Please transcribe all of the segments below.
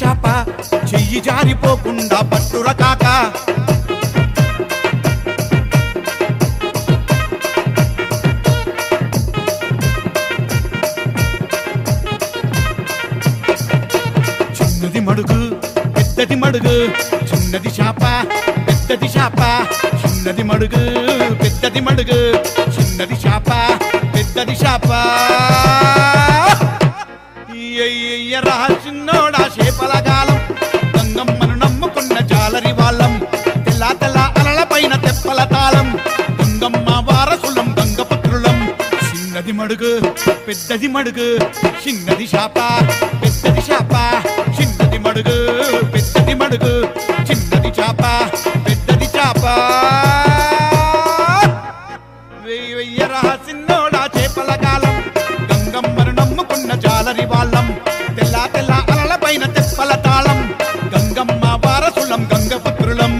చాప చెయ్యి జారిపోకుండా పట్టుర కాక చిన్నది మడుగు పెద్దది మడుగు చిన్నది చాప పెద్దది చాప చిన్నది మడుగు పెద్దది మడుగు చిన్నది చాప పెద్దది చాప ఎయ్యరా చిన్నోడా చేపల గాలం గంగమ్మను నమ్ముకున్న జాలరి వాళ్ళం తెల్ల తెల్ల అలల పైన తెప్పల తాళం గంగమ్మ వారసులం గంగపుత్రులం చిన్నది మడుగు పెద్దది మడుగు చిన్నది శాప పెద్దది శాప చిన్నది మడుగు పెద్దది మడుగు చిన్నది చాప పెద్దది చాప వెయ్యి వెయ్యరా చిన్నోడా చేపల కాలం గంగమ్మను నమ్ముకున్న జాలరి వాళ్ళం తెల్ల తెల్ల అలల పైన తెప్పల తాళం గంగమ్మ వారసులం గంగపుత్రులం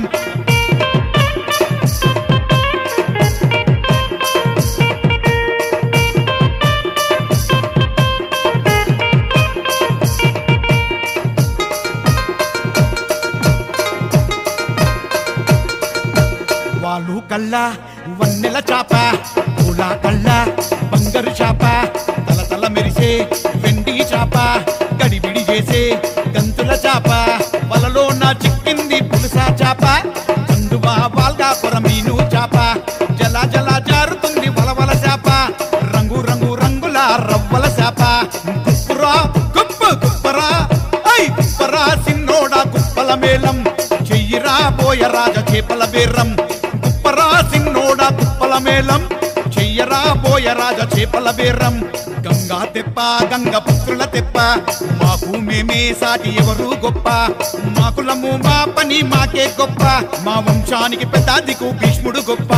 వాళ్ళు కళ్ళ వన్నెల చాప పూల కళ్ళ బంగారు చాప తల తల మెరిసే వెండి చాప గడిబిడి చేసే గంతుల చాప వలలో నా చిక్కింది పులుసా చాప చందువా వాల్గాపుర మీను చాప జల జల జారుతుంది వలవల చాప రంగు రంగు రంగుల రవ్వల చాప కుప్పురా కుప్పు కుప్పరా ఐ కుప్పరా సిన్నోడా కుప్పల మేళం చెయ్యిరా పోయ రాజ చేపల బేర్రం కుప్పరా సిన్నోడా కుప్పల మేళం చెయ్యరా పోయ రాజ చేపల బేర్రం గంగా తెప్ప గంగ పుత్రుల తెప్ప మాకు మేమే సాటి ఎవరు గొప్ప మా కులము మా పని మాకే గొప్ప మా వంశానికి పెద్ద దిక్కు భీష్ముడు గొప్ప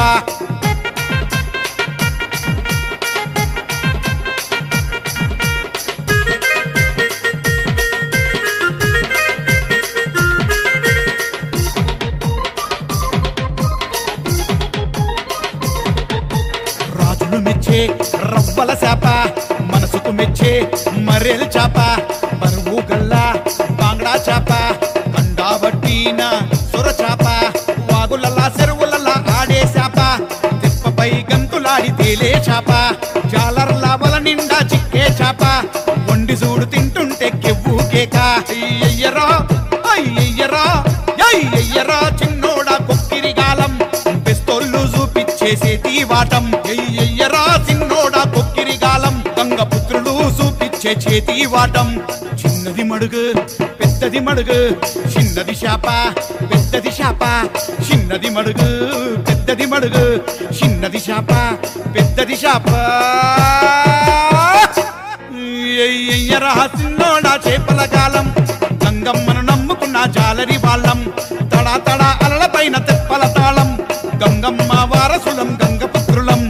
రాజులు మెచ్చే రవ్వల శాప మనసుకు మెచ్చే మరేలు చాప బరువు గల్ల బాంగ్డా చాప అండా వడ్డీన సొర చాప వాగులలా చెరువులలా ఆడే చాప తిప్పపై గంతులాడి తేలే చాప జాలర్ల వల నిండా చిక్కే చాప వండి చూడు తింటుంటే కెవ్వు కేక అయ్యయ్యరా అయ్యయ్యరా అయ్యయ్యరా చిన్నోడా కొక్కిరిగాలం పిస్తోళ్ళు చూపిచ్చేసేటి వాటం ఎయ్యయ్యరా చిన్నోడా కొక్కిరిగాలం గంగ పుత్రులు చూపిచ్చే చేతి వాటం చిన్నది మడుగు పెద్దది మడుగు చిన్నది శాప పెద్దది శాప చిన్నది మడుగు పెద్దది మడుగు చిన్నది శాప పెద్దది శాప ఎయ్యయ్యరా చిన్నోడా చేపల కాలం గంగమ్మను నమ్ముకున్న జాలరి వాళ్ళం తడా తడా అలల పైన తెప్పల తాళం గంగమ్మ వారసులం గంగపుత్రులం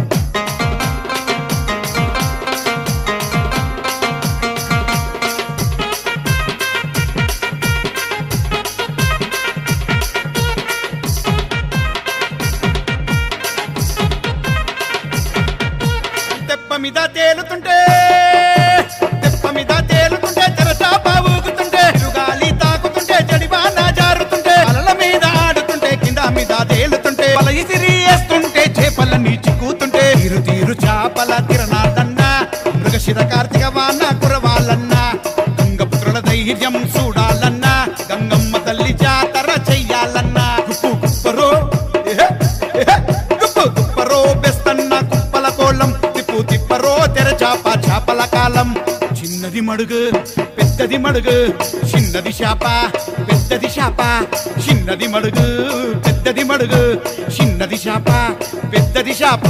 తెప్ప మీద తేలుతుంటే తెప్ప మీద తేలుతుంటే తెరచాప ఊగుతుంటే గాలి తాకుతుంటే జడివాన జారుతుంటే అలల మీద ఆడుతుంటే కింద మీద తేలుతుంటే వల ఇసిరి వేస్తుంటే చేపలన్నీ చిక్కుతుంటే తీరు తీరు చాపల తిరణాలన్నా మృగశిర కార్తీక వాన కురవాలన్నా గంగపుత్రుల ధైర్యం చూడాలన్నా గంగమ్మ తల్లి జాతర చెయ్యాలన్నా గుప్పు గుప్పరో ఏహే, ఏహే, గుప్పు గుప్పరో బెస్తన్న కుప్పల కోలం తిప్పు తిప్పరో తెర చాప చాపల కాలం చిన్నది మడుగు పెద్దది మడుగు చిన్నది శాప పెద్దది శాప చిన్నది మడుగు పెద్దది మడుగు చిన్నది శాప పెద్దది శాప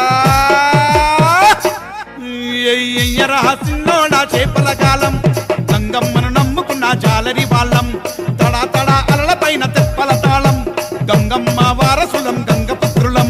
ఎయ్యరా సిన్నోడా చేపల కాలం గంగమ్మను నమ్ముకున్న జాలరి వాళ్ళం తడా తడా అలల పైన తెప్పల తాళం గంగమ్మ వారసులం గంగపుత్రులం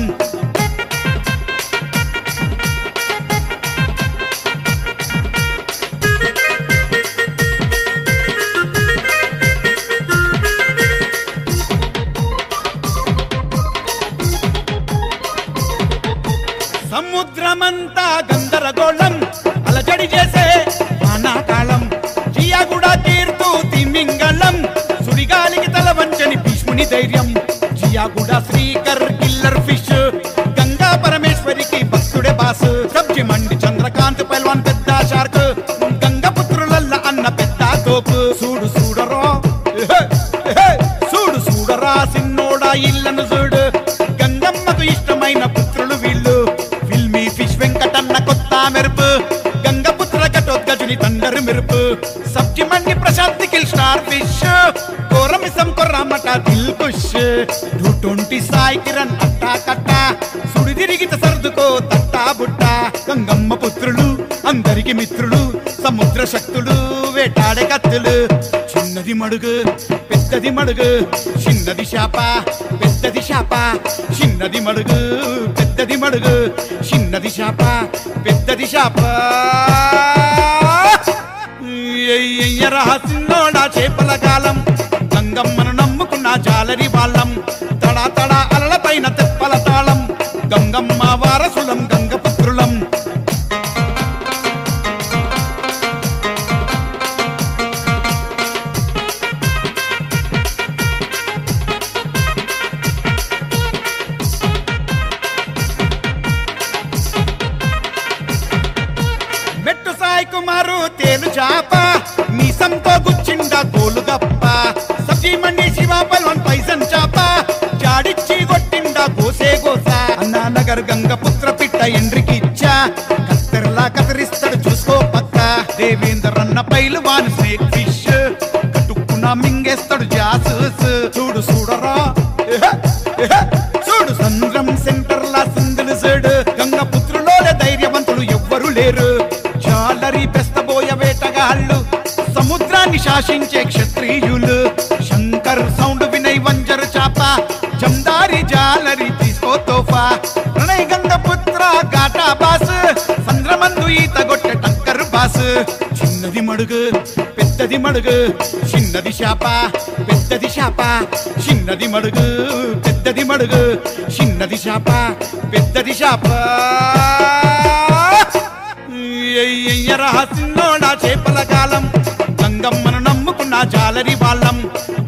సముద్రమంతా గందరగోళం అలజడి చేసే వానాకాలం జియా కూడా తీరుతూ తిమ్మి తిమింగళం సుడిగాలికి తల వంచని భీష్ముని ధైర్యం జియాగుడ శ్రీకర్ కిల్లర్ ఫిష్ గంగా పరమేశ్వరికి భక్తుడే బాస్ సబ్జి మండి చంద్రకాంత్ పైల్వాన్ పెద్ద షార్క్ గంగ పుత్రులల్ల అన్న పెద్ద తోపు చూడు చూడరో ఎహె, ఎహె, చూడు చూడరా సిన్నోడా ఇల్లను చూడు గంగమ్మకు ఇష్టమైన పుత్రులు వీళ్ళు ఫిల్మీ ఫిష్ వెంకటన్న కొత్త మెరుపు గంగపుత్ర ఘటోద్గజుని తండరు మెరుపు Sabji Mandi Prashanthi kill star fish కోరమిసం కొర్రామట దిల్ కుష్ టూ ట్వంటీ సాయి కిరణ్ అట్టా కట్టా సుడి తిరిగిత సర్దుకో తట్టా బుట్ట గంగమ్మ పుత్రులు అందరికి మిత్రులు సముద్ర శక్తులు వేటాడే కత్తులు చిన్నది మడుగు పెద్దది మడుగు చిన్నది శాప పెద్దది శాప చిన్నది మడుగు పెద్దది మడుగు చిన్నది శాప పెద్దది శాప ఎయ్యరా సిన్నోడా చేపల కాలం గంగమ్మను నమ్ముకున్న జాలరి వాళ్ళం తడా తడా అలల పైన తెప్పల తాళం గంగమ్మ వారసులం గంగపుత్రులం మెట్టు సాయి కుమారు తేలు చాప మీసంతో గుచ్చిండ గోలు గప్ప సబ్జీ మండి శివ బల్వన్ పైసన్ చాప జాడిచ్చి కొట్టిండ గోసే గోస అన్నా నగర్ గంగ పుత్ర పిట్ట ఎండ్రికి ఇచ్చా కత్తెరలా కత్తిరిస్తాడు చూసుకో పక్క దేవేందర్ అన్న పైలు వాని స్నేక్ ఫిష్ కట్టుకున్న మింగేస్తాడు జాసూస్ చూడు చూడరా ఎహె, ఎహె, చూడు సంద్రం సెంటర్ లా సిందులు చూడు గంగ పుత్రులోనే ధైర్యవంతులు ఎవ్వరు లేరు జాలరి పెస్తబోయ వేటగాళ్ళు సముద్రాన్ని శాసించే క్షత్రియులు శంకర్ సౌండ్ వినయ్ వంజర్ చాప జందారి జాలరి తీసుకో తోఫా ప్రణయ్ గంగ పుత్ర గాటా బాస్ సంద్రమందు ఈత గొట్టె టక్కర్ బాస్ చిన్నది మడుగు పెద్దది మడుగు చిన్నది శాప పెద్దది శాప చిన్నది మడుగు పెద్దది మడుగు చిన్నది శాప పెద్దది శాప ఎయ్యరా సిన్నోడా చేపల కాలం గంగమ్మను నమ్ముకున్న జాలరి వాళ్ళం